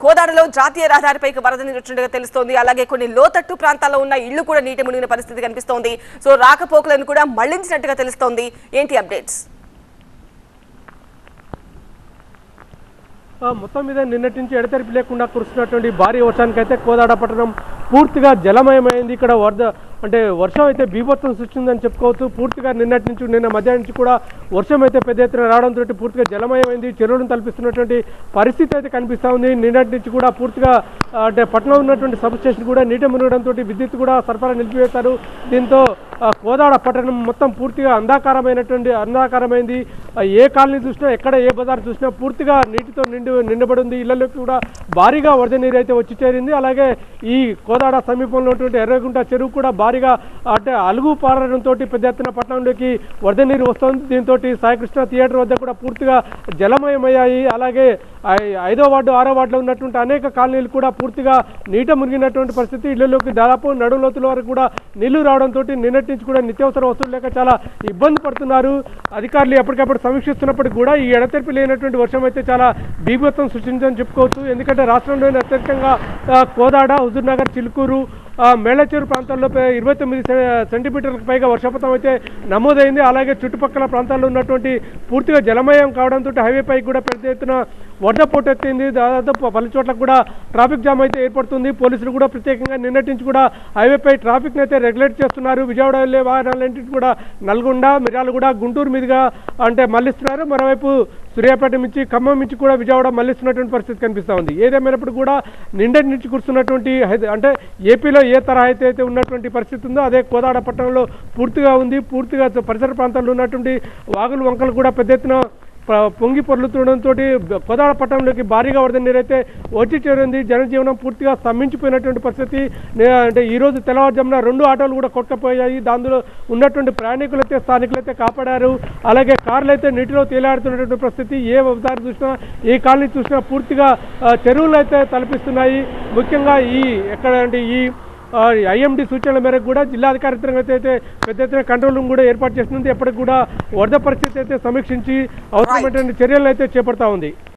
కోదాడలో జాతీయ రహదారిపైకి వరద నీరు వచ్చినట్టుగా తెలుస్తోంది అలాగే కొన్ని లోతట్టు ప్రాంతాల్లో ఉన్న ఇళ్లు కూడా నీటి మునిగిన పరిస్థితి కనిపిస్తోంది సో రాకపోకలను కూడా మళ్లించినట్టుగా తెలుస్తోంది ఏంటి అప్డేట్స్ ఆ, మొత్తం మీద నిన్నటి నుంచి ఎడతెరిపి లేకుండా కురుస్తున్నటువంటి భారీ వర్షానికైతే కోదాడ పట్టణం పూర్తిగా జలమయమైంది ఇక్కడ వరద అంటే వర్షం అయితే బీభత్సం సృష్టిందని చెప్పుకోవచ్చు పూర్తిగా నిన్నటి నుంచి నిన్న మధ్యాహ్నం నుంచి కూడా వర్షం అయితే పెద్ద ఎత్తున రావడంతో పూర్తిగా జలమయమైంది చెరువులను తలపిస్తున్నటువంటి పరిస్థితి అయితే కనిపిస్తూ ఉంది నిన్నటి నుంచి కూడా పూర్తిగా ఆ, అంటే పట్టణంలో ఉన్నటువంటి సబ్ స్టేషన్ కూడా నీట మునగడంతో విద్యుత్ కూడా సరఫరా నిలిపివేశారు దీంతో ఆ, కోదాడ పట్టణం మొత్తం పూర్తిగా అంధాకారమైనటువంటి అంధాకారమైంది ఆ, ఏ కాలనీ చూసినా ఎక్కడ ఏ బజార్ చూసినా పూర్తిగా నీటితో నిండి నిండబడి ఉంది ఇళ్లలోకి కూడా భారీగా వరద నీరు అయితే వచ్చి చేరింది అలాగే ఈ కోదాడ సమీపంలో ఉన్నటువంటి ఎర్రగుంట చెరువు కూడా భారీగా అంటే అలుగు పారడంతో పెద్ద ఎత్తున పట్టణంలోకి వరద నీరు వస్తుంది దీంతో సాయికృష్ణ థియేటర్ వద్ద కూడా పూర్తిగా జలమయమయ్యాయి అలాగే ఐ- ఐదో వార్డు ఆరో వార్డులో ఉన్నటువంటి అనేక కాలనీలు కూడా పూర్తిగా నీట మునిగినటువంటి పరిస్థితి ఇళ్లలోకి దాదాపు నడులోతుల వరకు కూడా నీళ్లు రావడంతో నిన్నటి నుంచి కూడా నిత్యావసర వస్తువులు లేక చాలా ఇబ్బంది పడుతున్నారు అధికారులు ఎప్పటికప్పుడు సమీక్షిస్తున్నప్పటికీ కూడా ఈ ఎడతెరిపి లేనటువంటి వర్షం అయితే చాలా బీభత్సం సృష్టించని చెప్పుకోవచ్చు ఎందుకంటే రాష్ట్రంలోని అత్యధికంగా ఆ, కోదాడ హుజూర్నగర్ చిలుకూరు ఆ, మేళచేరు ప్రాంతాల్లో పే- ఇరవై తొమ్మిది సె- సెంటీమీటర్లకు పైగా వర్షపాతం అయితే నమోదైంది అలాగే చుట్టుపక్కల ప్రాంతాల్లో ఉన్నటువంటి పూర్తిగా జలమయం కావడంతో హైవే పై కూడా పెద్ద ఎత్తున వరద పోటెత్తింది దాదాపు పలు చోట్ల కూడా ట్రాఫిక్ జామ్ అయితే ఏర్పడుతుంది పోలీసులు కూడా ప్రత్యేకంగా నిన్నటి నుంచి కూడా హైవేపై ట్రాఫిక్ని అయితే రెగ్యులేట్ చేస్తున్నారు విజయవాడ వెళ్ళే వాహనాలన్నింటినీ కూడా నల్గొండ మిర్యాలగూడ గుంటూరు మీదుగా అంటే మళ్లిస్తున్నారు మరోవైపు సూర్యాపేట నుంచి ఖమ్మం నుంచి కూడా విజయవాడ మళ్లిస్తున్నటువంటి పరిస్థితి కనిపిస్తూ ఉంది ఏదేమైనప్పుడు కూడా నిండటి నుంచి కురుస్తున్నటువంటి హైద- అంటే ఏపీలో ఏ తరహా అయితే అయితే ఉన్నటువంటి పరిస్థితి ఉందో అదే కోదాడ పట్టణంలో పూర్తిగా ఉంది పూర్తిగా పరిసర ప్రాంతాల్లో ఉన్నటువంటి వాగులు వంకలు కూడా పెద్ద ఎత్తున ప- పొంగి పొర్లుతుండడంతో కోదాడ పట్టణంలోకి భారీగా వరద నీరైతే వచ్చి చేరింది జనజీవనం పూర్తిగా స్తంభించిపోయినటువంటి పరిస్థితి నే- అంటే ఈ రోజు తెల్లవారుజామున రెండు ఆటోలు కూడా కొట్టుకుపోయాయి దానిలో ఉన్నటువంటి ప్రయాణికులైతే స్థానికులైతే కాపాడారు అలాగే కార్లు అయితే నీటిలో తేలాడుతున్నటువంటి పరిస్థితి ఏ దారి చూసినా ఏ కాలనీ చూసినా పూర్తిగా ఆ, చెరువులు అయితే తలపిస్తున్నాయి ముఖ్యంగా ఈ ఎక్కడ అంటే ఈ ఐఎండి సూచనల మేరకు కూడా జిల్లాధికారి యంత్రాంగం అయితే పెద్ద ఎత్తున కంట్రోల్ రూమ్ కూడా ఏర్పాటు చేస్తుంది ఎప్పటికి కూడా వరద పరిస్థితి అయితే సమీక్షించి అవసరమైనటువంటి చర్యలను అయితే చేపడతా ఉంది